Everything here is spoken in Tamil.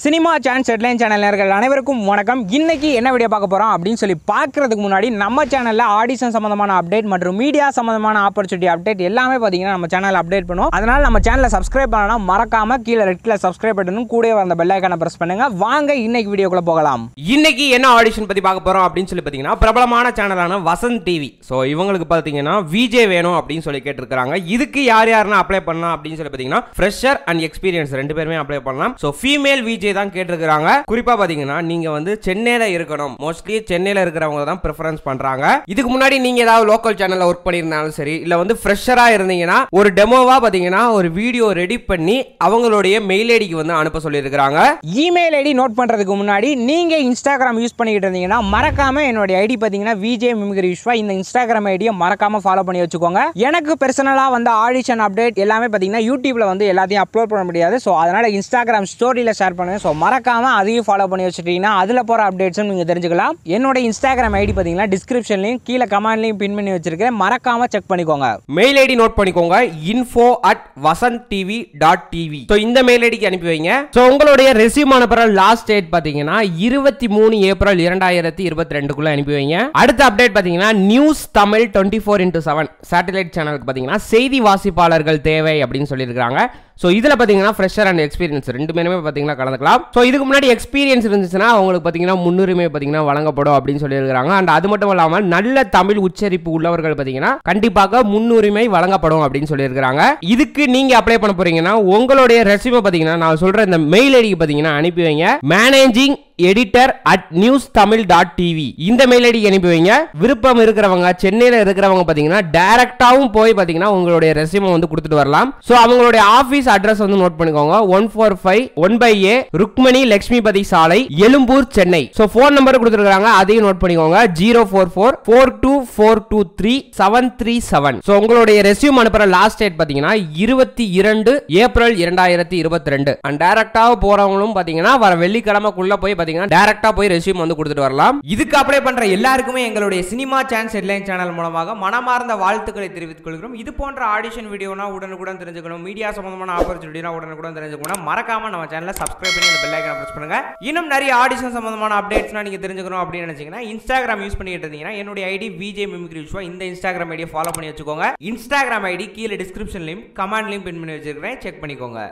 சினிமா சான்ஸ் ஹெட்லைன் சேனல் நேர்கள் அனைவருக்கும் வணக்கம் இன்னைக்கு என்ன வீடியோ பார்க்க போகிறோம் அப்படின்னு சொல்லி பார்க்கறதுக்கு முன்னாடி நம்ம சேனலில் ஆடிஷன் சம்மந்தமான அப்டேட் மற்றும் மீடியா சம்மந்தமான ஆப்பர்ச்சுனிட்டி அப்டேட் எல்லாமே பார்த்தீங்கன்னா நம்ம சேனலில் அப்டேட் பண்ணுவோம் அதனால் நம்ம சேனலை சப்ஸ்கிரைப் பண்ணலாம் மறக்காம கீழே ரெட் கலர் சப்ஸ்கிரைப் பட்டனும் கூடவே வந்த பெல் ஐக்கானை ப்ரெஸ் பண்ணுங்க வாங்க இன்னைக்கு வீடியோக்குள்ள போகலாம் இன்னைக்கு என்ன ஆடிஷன் பத்தி பார்க்க போறோம் அப்படின்னு சொல்லி பார்த்தீங்கன்னா பிரபலமான சேனலான வசந்த் டிவி ஸோ இவங்களுக்கு பார்த்தீங்கன்னா விஜே வேணும் அப்படின்னு சொல்லி கேட்டிருக்காங்க இதுக்கு யார் யாருன்னா அப்ளை பண்ணலாம் அப்படின்னு சொல்லி பார்த்தீங்கன்னா ஃப்ரெஷர் அண்ட் எக்ஸ்பீரியன்ஸ் ரெண்டு பேருமே அப்ளை பண்ணலாம் ஸோ ஃபீமேல் விஜே தான் கேட்டிருக்காங்க குறிப்பா பார்த்தீங்கன்னா நீங்க வந்து சென்னையில இருக்கணும் மோஸ்ட்லி சென்னையில இருக்கிறவங்க தான் ப்ரிஃபரன்ஸ் பண்றாங்க இதுக்கு முன்னாடி நீங்க ஏதாவது லோக்கல் சேனல்ல ஒர்க் பண்ணியிருந்தாலும் சரி இல்ல வந்து ஃப்ரெஷரா இருந்தீங்கன்னா ஒரு டெமோவா பார்த்தீங்கன்னா ஒரு வீடியோ ரெடி பண்ணி அவங்களுடைய மெயில் ஐடிக்கு வந்து அனுப்ப சொல்லியிருக்கிறாங்க இமெயில் ஐடி நோட் பண்ணுறதுக்கு முன்னாடி நீங்கள் இன்ஸ்டாகிராம் யூஸ் பண்ணிக்கிட்டு இருந்தீங்கன்னா மறக்காம என்னுடைய ஐடி பார்த்தீங்கன்னா விஜே மிமிகிரி விஸ்வா இந்த இன்ஸ்டாகிராம் ஐடியை மறக்காம ஃபாலோ பண்ணி வச்சுக்கோங்க எனக்கு பர்சனலாக வந்து ஆடிஷன் அப்டேட் எல்லாமே பார்த்தீங்கன்னா யூடியூப்ல வந்து எல்லாத்தையும் அப்லோட் பண்ண முடியாது ஸோ அதனால் இன்ஸ்டாகிராம் ஸ்டோரியில் ஷேர் பண்ணுவேன் ஸோ மறக்காம அதையும் ஃபாலோ பண்ணி வச்சுட்டீங்கன்னா அதில் போகிற அப்டேட்ஸும் நீங்கள் தெரிஞ்சுக்கலாம் என்னோட இன்ஸ்டாகிராம் ஐடி பார்த்தீங்கன்னா டிஸ்கிரிப்ஷன்லையும் கீழே கமெண்ட்லையும் பின் பண்ணி வச்சிருக்கேன் மறக்காம செக் பண்ணிக்கோங்க மெயில் ஐடி நோட் பண்ணிக்கோங்க info at Vasanth TV dot TV so இந்த மெயில் ஐடிக்கு அனுப்பி வைங்க ஸோ உங்களுடைய ரெசியூம் அனுப்புற லாஸ்ட் டேட் பார்த்தீங்கன்னா இருபத்தி மூணு ஏப்ரல் இரண்டாயிரத்தி இருபத்தி ரெண்டுக்குள்ள அனுப்பி வைங்க அடுத்த அப்டேட் பார்த்தீங்கன்னா news Tamil twenty four into seven satellite சேனலுக்கு பார்த்தீங்கன்னா செய்தி வாசிப்பாளர்கள் தேவை அப்படின்னு சொல்லியிருக்காங்க ஸோ இதில் பார்த்தீங்கன்னா ஃப்ரெஷர் அண்ட் எக்ஸ்பீரியன்ஸ் ரெண்டு பேருமே பார்த்தீங்கன்னா கலந்துக்கலாம் ஸோ இதுக்கு முன்னாடி எக்ஸ்பீரியன்ஸ் இருந்துச்சுன்னா அவங்களுக்கு பார்த்தீங்கன்னா முன்னுரிமை பார்த்தீங்கன்னா வழங்கப்படும் அப்படின்னு சொல்லியிருக்காங்க அண்ட் அது மட்டும் இல்லாமல் நல்ல தமிழ் உச்சரிப்பு உள்ளவர்கள் பார்த்தீங்கன்னா கண்டிப்பாக முன்னுரிமை வழங்கப்படும் அப்படின்னு சொல்லியிருக்காங்க இதுக்கு நீங்க அப்ளை பண்ண போறீங்கன்னா உங்களுடைய ரெசியூமை பார்த்தீங்கன்னா நான் சொல்ற இந்த மெயில் ஐடிக்கு பார்த்தீங்கன்னா அனுப்பி வைங்க managing editor at news Tamil dot TV இந்த மெயில் ஐடிக்கு அனுப்பி வைங்க விருப்பம் இருக்கிறவங்க சென்னையில் இருக்கிறவங்க பார்த்தீங்கன்னா டைரக்டாவும் போய் பார்த்தீங்கன்னா உங்களுடைய ரெசியூமை வந்து கொடுத்துட்டு வரலாம் ஸோ அவங்களுடைய ஆஃபீஸ் அட்ரஸ் வந்து நோட் பண்ணிக்கோங்க one four five one by A Rukmani Lakshmipathi சாலை Ezhumbur Chennai so phone number கொடுத்துருக்காங்க அதையும் நோட் பண்ணிக்கோங்க zero four four four two four two three seven three seven so உங்களுடைய ரெசியூம் அனுப்புற லாஸ்ட் டேட் பார்த்தீங்கன்னா இருபத்தி இரண்டு ஏப்ரல் இரண்டாயிரத்தி இருபத்தி ரெண்டு அண்ட் டேரக்டாக போறவங்களும் பார்த்தீங்கன்னா வர வெள்ளிக்கிழமைக்குள்ள போய் பார்த்தீங்கன்னா டேரக்டா போய் ரெசியூம் வந்து கொடுத்துட்டு வரலாம் இதுக்கு அப்ளை பண்ற எல்லாருக்குமே எங்களுடைய சினிமா சான்ஸ் ஹெட்லைன் சேனல் மூலமாக மனமார்ந்த வாழ்த்துக்களை தெரிவித்துக் கொள்கிறோம் இது போன்ற ஆடிஷன் வீடியோனா உடனுக்குடன் தெரிஞ்சுக்கணும் மீடியா சம்பந்தமான ஆப்பர்ச்சுனிட்டினா உடனுக்குடன் தெரிஞ்சுக்கணும் மறக்காம நம்ம சேனலை சப்ஸ்கிரைப் பண்ணி அந்த பெல் ஐக்கனை பிரஸ் பண்ணுங்க இன்னும் நிறைய ஆடிஷன் சம்பந்தமான அப்டேட்ஸ்னா நீங்க தெரிஞ்சுக்கணும் அப்படின்னு நினைச்சீங்கன்னா இன்ஸ்டாகிராம் யூஸ் பண்ணிட்டு இருந்தீங்கன்னா என்னுடைய ஐடி விஜே மிமிக்ரி விஸ்வா இந்த இன்ஸ்டாகிராம் ஐடியை ஃபாலோ பண்ணி வச்சுக்கோங்க இன்ஸ்டாகிராம் ஐடி கீழே டிஸ்கிரிப்ஷன்லையும் கமெண்ட்லையும் பின் பண்ணி வச்சிருக்கிறேன் செக் பண்ணிக்கோங்க